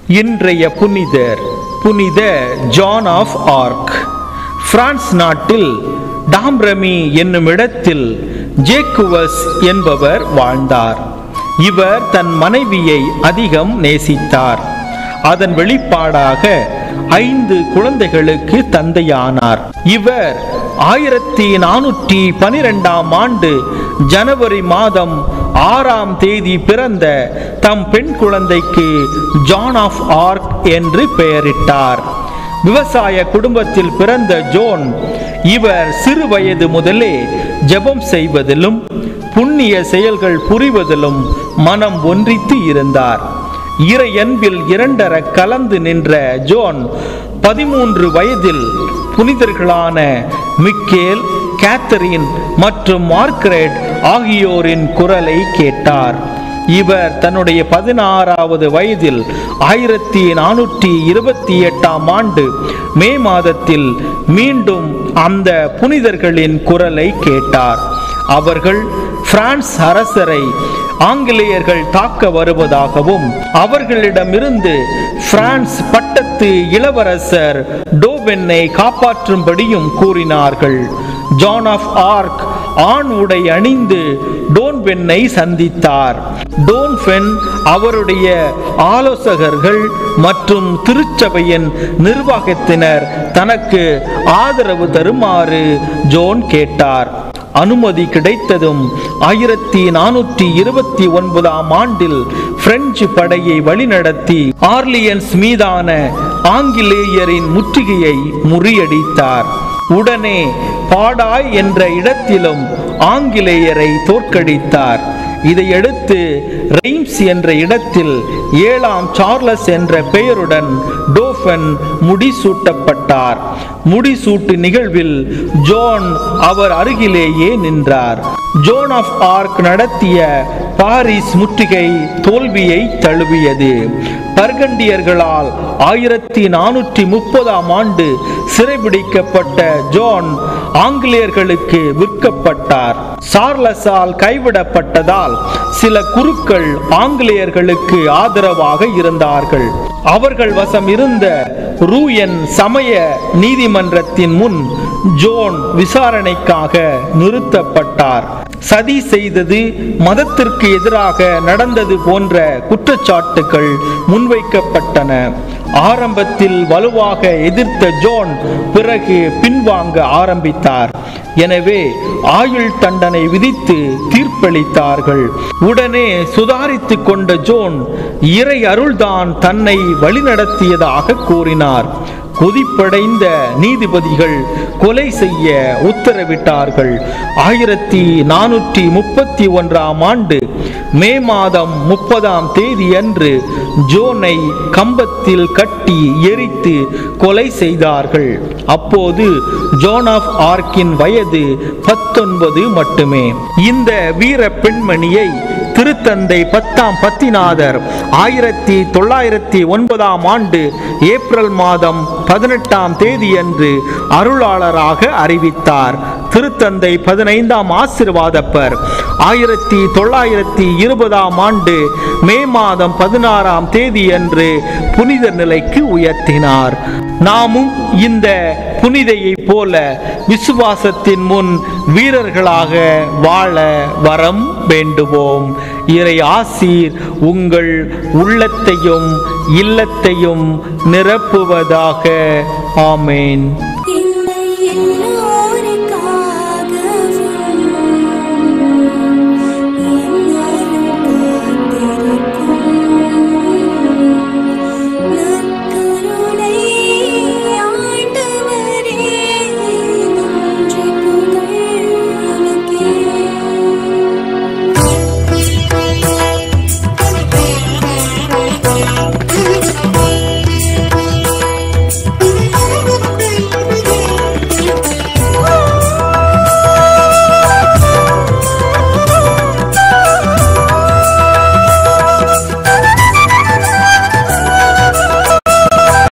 இன்றைய புனிதர் புனித ஜான் ஆஃப் ஆர்க் பிரான்ஸ் நாட்டில் டாம்ரமி என்னும் இடத்தில் ஜேக்குவஸ் என்பவர் வாழ்ந்தார் இவர் தன் மனைவியை அதிகம் நேசித்தார் அதன் வெளிப்பாடாக ஐந்து குழந்தைகளுக்கு தந்தையானார் இவர் ஆயிரத்தி நானூற்றி பனிரெண்டாம் ஆண்டு ஜனவரி மாதம் ஆறாம் தேதி பிறந்த தம் பெண் குழந்தைக்கு ஜான் ஆஃப் ஆர்க் என்று பெயரிட்டார் விவசாய குடும்பத்தில் பிறந்த ஜோன் இவர் சிறு வயது முதலே ஜெபம் செய்வதிலும் புண்ணிய செயல்கள் புரிவதிலும் மனம் ஒன்றித்து இருந்தார் இறையன்பில் இரண்டர கலந்து நின்ற ஜோன் பதிமூன்று வயதில் புனிதர்களான மிக்கேல் கேத்தரின் மற்றும் மார்கரெட் ஆகியோரின் குரலை கேட்டார் இவர் தன்னுடைய பதினாறாவது வயதில் ஆயிரத்தி நானூற்றி இருபத்தி எட்டாம் ஆண்டு மே மாதத்தில் மீண்டும் அந்த புனிதர்களின் குரலை கேட்டார் அவர்கள் பிரான்ஸ் அரசரை ஆங்கிலேயர்கள் தாக்க வருவதாகவும் அவர்களிடமிருந்து பிரான்ஸ் பட்டத்து இளவரசர் டோபென்னை காப்பாற்றும்படியும் கூறினார்கள் ஜான் ஆஃப் ஆர்க் ஆண் உடை அணிந்து டோன்பென்னை சந்தித்தார் டோன்ஃபென் அவருடைய ஆலோசகர்கள் மற்றும் திருச்சபையின் நிர்வாகத்தினர் தனக்கு ஆதரவு தருமாறு ஜோன் கேட்டார் அனுமதி கிடைத்ததும் ஆயிரத்தி நானூற்றி இருபத்தி ஒன்பதாம் ஆண்டில் பிரெஞ்சு படையை வழிநடத்தி ஆர்லியன்ஸ் மீதான ஆங்கிலேயரின் முற்றுகையை முறியடித்தார் உடனே பாடாய் என்ற இடத்திலும் ஆங்கிலேயரை தோற்கடித்தார் இதையடுத்து ரெய்ம்ஸ் என்ற இடத்தில் ஏழாம் சார்லஸ் என்ற பெயருடன் டோஃபன் முடிசூட்டப்பட்டார் முடிசூட்டு நிகழ்வில் ஜோன் அவர் அருகிலேயே நின்றார் ஜோன் ஆஃப் ஆர்க் நடத்திய பாரிஸ் முற்றுகை தோல்வியை தழுவியது பர்கண்டியர்களால் ஆயிரத்தி நானூற்றி முப்பதாம் ஆண்டு சிறைபிடிக்கப்பட்ட ஜோன் ஆங்கிலேயர்களுக்கு விற்கப்பட்டார் சார்லஸால் கைவிடப்பட்டதால் சில குருக்கள் ஆங்கிலேயர்களுக்கு ஆதரவாக இருந்தார்கள் அவர்கள் வசம் இருந்த ரூயன் சமய நீதிமன்றத்தின் முன் ஜோன் விசாரணைக்காக நிறுத்தப்பட்டார் சதி செய்தது மதத்திற்கு எதிராக நடந்தது போன்ற குற்றச்சாட்டுகள் முன்வைக்கப்பட்டன ஆரம்பத்தில் வலுவாக எதிர்த்த ஜோன் பிறகு பின்வாங்க ஆரம்பித்தார் எனவே ஆயுள் தண்டனை விதித்து தீர்ப்பளித்தார்கள் உடனே சுதாரித்து கொண்ட ஜோன் இறை அருள்தான் தன்னை வழிநடத்தியதாக கூறினார் கொதிப்படைந்த நீதிபதிகள் கொலை செய்ய உத்தரவிட்டார்கள் ஆயிரத்தி நானூற்றி முப்பத்தி ஒன்றாம் ஆண்டு மே மாதம் முப்பதாம் தேதி அன்று ஜோனை கம்பத்தில் கட்டி எரித்து கொலை செய்தார்கள் அப்போது ஜோன் ஆஃப் ஆர்க்கின் வயது பத்தொன்பது மட்டுமே இந்த வீர பெண்மணியை திருத்தந்தை பத்தாம் பத்திநாதர் ஆயிரத்தி தொள்ளாயிரத்தி ஒன்பதாம் ஆண்டு ஏப்ரல் மாதம் பதினெட்டாம் தேதியன்று அருளாளராக அறிவித்தார் திருத்தந்தை பதினைந்தாம் ஆசிர்வாதப்பர் ஆயிரத்தி தொள்ளாயிரத்தி இருபதாம் ஆண்டு மே மாதம் பதினாறாம் தேதியன்று புனித நிலைக்கு உயர்த்தினார் நாமும் இந்த புனிதையைப் போல விசுவாசத்தின் முன் வீரர்களாக வாழ வரம் வேண்டுவோம் இறை ஆசீர் உங்கள் உள்ளத்தையும் இல்லத்தையும் நிரப்புவதாக ஆமேன்